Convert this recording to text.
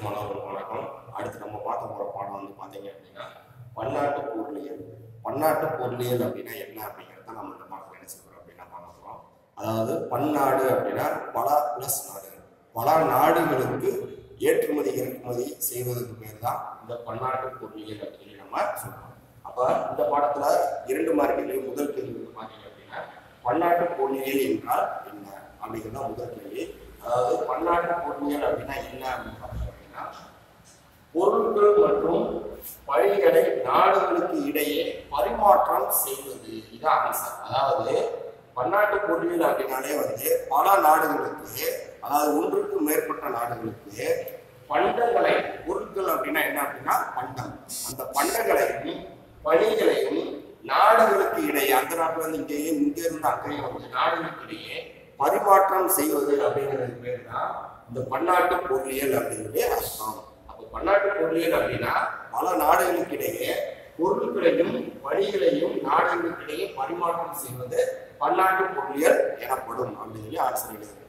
மாணவர்களுக்கு வணக்கம் அடுத்து நம்ம பார்க்க போற பாடம் வந்து பாத்தீங்க அப்படின்னா பன்னாட்டு பொருளியல் பன்னாட்டு பொருளியல் அப்படின்னா என்ன அப்படிங்கிறத நம்ம இந்த பாடத்தில் என்ன செய்யறோம் அப்படின்னா பார்க்க போறோம் அதாவது பன்னாடு அப்படின்னா பல பிளஸ் நாடுகள் பல நாடுகளுக்கு ஏற்றுமதி இறக்குமதி செய்வதற்கு பேர் தான் இந்த பன்னாட்டு பொருளியல் அப்படின்னு நம்ம சொல்றோம் அப்ப இந்த பாடத்துல இரண்டு மார்க்கிலேயே முதல் கேள்வி வந்து பாத்தீங்க அப்படின்னா பன்னாட்டு பொருளியல் என்றால் என்ன அப்படிங்கிறது தான் முதல் கேள்வி அதாவது பன்னாட்டு பொருளியல் அப்படின்னா என்ன அப்படின்னு பார்த்தீங்க அப்படின்னா பொருட்கள் மற்றும் பணிகளை நாடுகளுக்கு இடையே பரிமாற்றம் செய்வது இதான் ஆன்சர் அதாவது பன்னாட்டு பொருளியல் அப்படின்னாலே வந்து பல நாடுகளுக்கு அதாவது ஒன்றுக்கு மேற்பட்ட நாடுகளுக்கு பண்டங்களை பொருட்கள் அப்படின்னா என்ன அப்படின்னா பண்டம் அந்த பண்டங்களையும் பணிகளையும் நாடுகளுக்கு இடையே அந்த நாட்டுல இருந்து இங்கேயே இங்க இருந்து அங்கேயே வந்து நாடுகளுக்கு இடையே பரிமாற்றம் செய்வது அப்படிங்கிறது பேர் தான் இந்த பன்னாட்டு பொருளியல் அப்படிங்கிறது அர்த்தம் அப்போ பன்னாட்டு பொருளியல் அப்படின்னா பல நாடுகளுக்கு இடையே பொருட்களையும் வழிகளையும் நாடுகளுக்கு இடையே பரிமாற்றம் செய்வது பன்னாட்டு பொருளியல் எனப்படும் அப்படின்னு சொல்லி ஆன்சர் எழுதுங்க